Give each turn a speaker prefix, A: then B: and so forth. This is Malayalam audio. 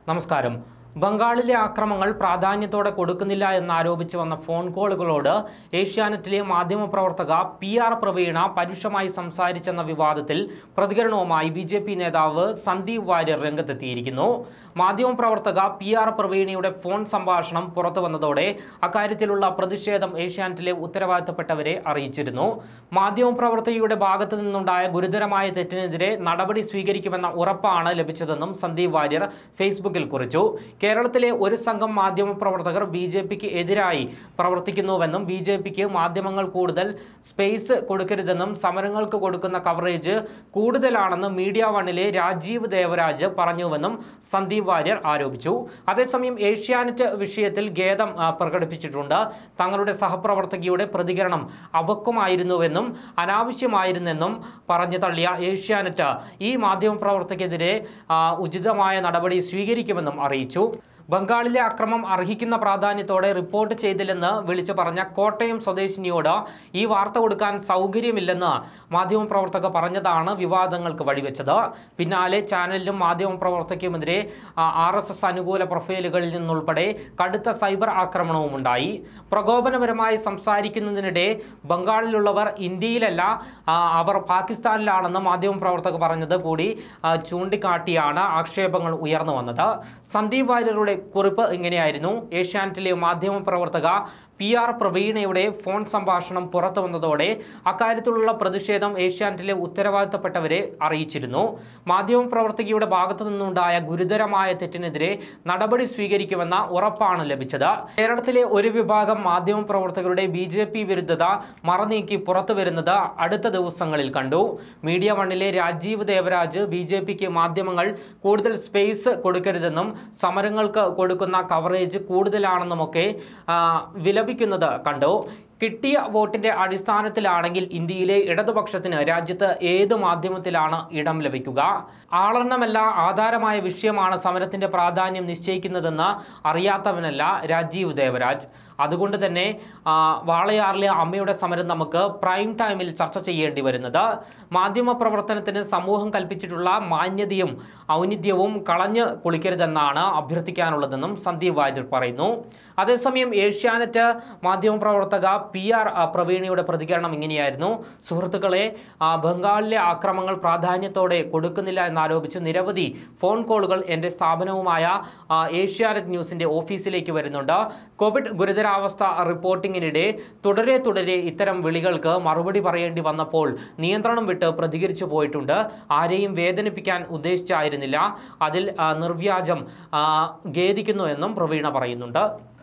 A: നമസ്കാരം ബംഗാളിലെ ആക്രമങ്ങൾ പ്രാധാന്യത്തോടെ കൊടുക്കുന്നില്ല എന്നാരോപിച്ച് വന്ന ഫോൺ കോളുകളോട് ഏഷ്യാനെറ്റിലെ മാധ്യമപ്രവർത്തക പി ആർ പ്രവീണ പരുഷമായി സംസാരിച്ചെന്ന വിവാദത്തിൽ പ്രതികരണവുമായി ബി ജെ പി നേതാവ് സന്ദീപ് വാര്യർ രംഗത്തെത്തിയിരിക്കുന്നു മാധ്യമപ്രവർത്തക പി ആർ പ്രവീണയുടെ ഫോൺ സംഭാഷണം പുറത്തു വന്നതോടെ അക്കാര്യത്തിലുള്ള പ്രതിഷേധം ഏഷ്യാനെറ്റിലെ ഉത്തരവാദിത്തപ്പെട്ടവരെ അറിയിച്ചിരുന്നു മാധ്യമപ്രവർത്തകയുടെ ഭാഗത്തു നിന്നുണ്ടായ ഗുരുതരമായ തെറ്റിനെതിരെ നടപടി സ്വീകരിക്കുമെന്ന ഉറപ്പാണ് ലഭിച്ചതെന്നും സന്ദീപ് വാര്യർ ഫേസ്ബുക്കിൽ കുറിച്ചു കേരളത്തിലെ ഒരു സംഘം മാധ്യമപ്രവർത്തകർ ബി ജെ പിക്ക് എതിരായി പ്രവർത്തിക്കുന്നുവെന്നും ബി ജെ പിക്ക് മാധ്യമങ്ങൾ കൂടുതൽ സ്പേസ് കൊടുക്കരുതെന്നും സമരങ്ങൾക്ക് കൊടുക്കുന്ന കവറേജ് കൂടുതലാണെന്ന് മീഡിയ വണ്ണിലെ രാജീവ് ദേവരാജ് പറഞ്ഞുവെന്നും സന്ദീപ് വാര്യർ ആരോപിച്ചു അതേസമയം ഏഷ്യാനെറ്റ് വിഷയത്തിൽ ഖേദം ആ, പ്രകടിപ്പിച്ചിട്ടുണ്ട് തങ്ങളുടെ സഹപ്രവർത്തകയുടെ പ്രതികരണം അവക്കുമായിരുന്നുവെന്നും അനാവശ്യമായിരുന്നെന്നും പറഞ്ഞു തള്ളിയ ഏഷ്യാനെറ്റ് ഈ മാധ്യമപ്രവർത്തകർക്കെതിരെ ആ, ഉചിതമായ നടപടി സ്വീകരിക്കുമെന്നും അറിയിച്ചു ബംഗാളിലെ അക്രമം അർഹിക്കുന്ന പ്രാധാന്യത്തോടെ റിപ്പോർട്ട് ചെയ്തില്ലെന്ന് വിളിച്ചു പറഞ്ഞ കോട്ടയം സ്വദേശിനിയോട് ഈ വാർത്ത കൊടുക്കാൻ സൗകര്യമില്ലെന്ന് മാധ്യമപ്രവർത്തക പറഞ്ഞതാണ് വിവാദങ്ങൾക്ക് വഴിവെച്ചത് പിന്നാലെ ചാനലിലും മാധ്യമപ്രവർത്തകയ്ക്കുമെതിരെ ആർ എസ് എസ് അനുകൂല പ്രൊഫൈലുകളിൽ നിന്നുൾപ്പെടെ കടുത്ത സൈബർ ആക്രമണവും ഉണ്ടായി പ്രകോപനപരമായി സംസാരിക്കുന്നതിനിടെ ബംഗാളിലുള്ളവർ ഇന്ത്യയിലല്ല ആ, അവർ പാകിസ്ഥാനിലാണെന്ന് മാധ്യമപ്രവർത്തക പറഞ്ഞത് കൂടി ആ, ചൂണ്ടിക്കാട്ടിയാണ് ആക്ഷേപങ്ങൾ ഉയർന്നു വന്നത് സന്ദീപ് വാര്യരുടെ കുറിപ്പ് ഇങ്ങനെയായിരുന്നു ഏഷ്യാനെറ്റിലെ മാധ്യമപ്രവർത്തക പി ആർ പ്രവീണയുടെ ഫോൺ സംഭാഷണം പുറത്തു വന്നതോടെ അക്കാര്യത്തിലുള്ള പ്രതിഷേധം ഏഷ്യാനെറ്റിലെ ഉത്തരവാദിത്തപ്പെട്ടവരെ അറിയിച്ചിരുന്നു മാധ്യമപ്രവർത്തകയുടെ ഭാഗത്തു നിന്നുണ്ടായ ഗുരുതരമായ തെറ്റിനെതിരെ നടപടി സ്വീകരിക്കുമെന്ന ഉറപ്പാണ് ലഭിച്ചത് കേരളത്തിലെ ഒരു വിഭാഗം മാധ്യമപ്രവർത്തകരുടെ ബി ജെ പി വിരുദ്ധത മറനീക്കി പുറത്തു വരുന്നത് അടുത്ത ദിവസങ്ങളിൽ കണ്ടു മീഡിയ വണ്ണിലെ രാജീവ് ദേവരാജ് ബി ജെ പിക്ക് മാധ്യമങ്ങൾ കൂടുതൽ സ്പേസ് കൊടുക്കരുതെന്നും സമരങ്ങൾക്ക് കൊടുക്കുന്ന കവറേജ് കൂടുതലാണെന്നുമൊക്കെ ആ, വിലപിക്കുന്നത് കണ്ടു കിട്ടിയ വോട്ടിന്റെ അടിസ്ഥാനത്തിലാണെങ്കിൽ ഇന്ത്യയിലെ ഇടതുപക്ഷത്തിന് രാജ്യത്ത് ഏത് മാധ്യമത്തിലാണ് ഇടം ലഭിക്കുക ആളെണ്ണമല്ല ആധാരമായ വിഷയമാണ് സമരത്തിന്റെ പ്രാധാന്യം നിശ്ചയിക്കുന്നതെന്ന് അറിയാത്തവനല്ല രാജീവ് ദേവരാജ് അതുകൊണ്ട് തന്നെ ആ, വാളയാറിലെ അമ്മയുടെ സമരം നമുക്ക് പ്രൈം ടൈമിൽ ചർച്ച ചെയ്യേണ്ടി വരുന്നത് മാധ്യമ പ്രവർത്തനത്തിന് സമൂഹം കൽപ്പിച്ചിട്ടുള്ള മാന്യതയും ഔന്നിത്യവും കളഞ്ഞ് കുളിക്കരുതെന്നാണ് അഭ്യർത്ഥിക്കാനുള്ളതെന്നും സന്ദീപ് വാര്യർ പറയുന്നു അതേസമയം ഏഷ്യാനെറ്റ് മാധ്യമപ്രവർത്തക പി ആർ പ്രവീണയുടെ പ്രതികരണം ഇങ്ങനെയായിരുന്നു സുഹൃത്തുക്കളെ ആ, ബംഗാളിലെ ആക്രമങ്ങൾ പ്രാധാന്യത്തോടെ കൊടുക്കുന്നില്ല എന്നാരോപിച്ച് നിരവധി ഫോൺ കോളുകൾ എൻ്റെ സ്ഥാപനവുമായ ആ, ഏഷ്യാനെറ്റ് ന്യൂസിൻ്റെ ഓഫീസിലേക്ക് വരുന്നുണ്ട് കോവിഡ് ഗുരുതരാവസ്ഥ റിപ്പോർട്ടിങ്ങിനിടെ തുടരെ തുടരെ ഇത്തരം വിളികൾക്ക് മറുപടി പറയേണ്ടി വന്നപ്പോൾ നിയന്ത്രണം വിട്ട് പ്രതികരിച്ചു പോയിട്ടുണ്ട് ആരെയും വേദനിപ്പിക്കാൻ ഉദ്ദേശിച്ചായിരുന്നില്ല അതിൽ ആ, നിർവ്യാജം ആ, ഖേദിക്കുന്നു എന്നും പ്രവീണ പറയുന്നുണ്ട്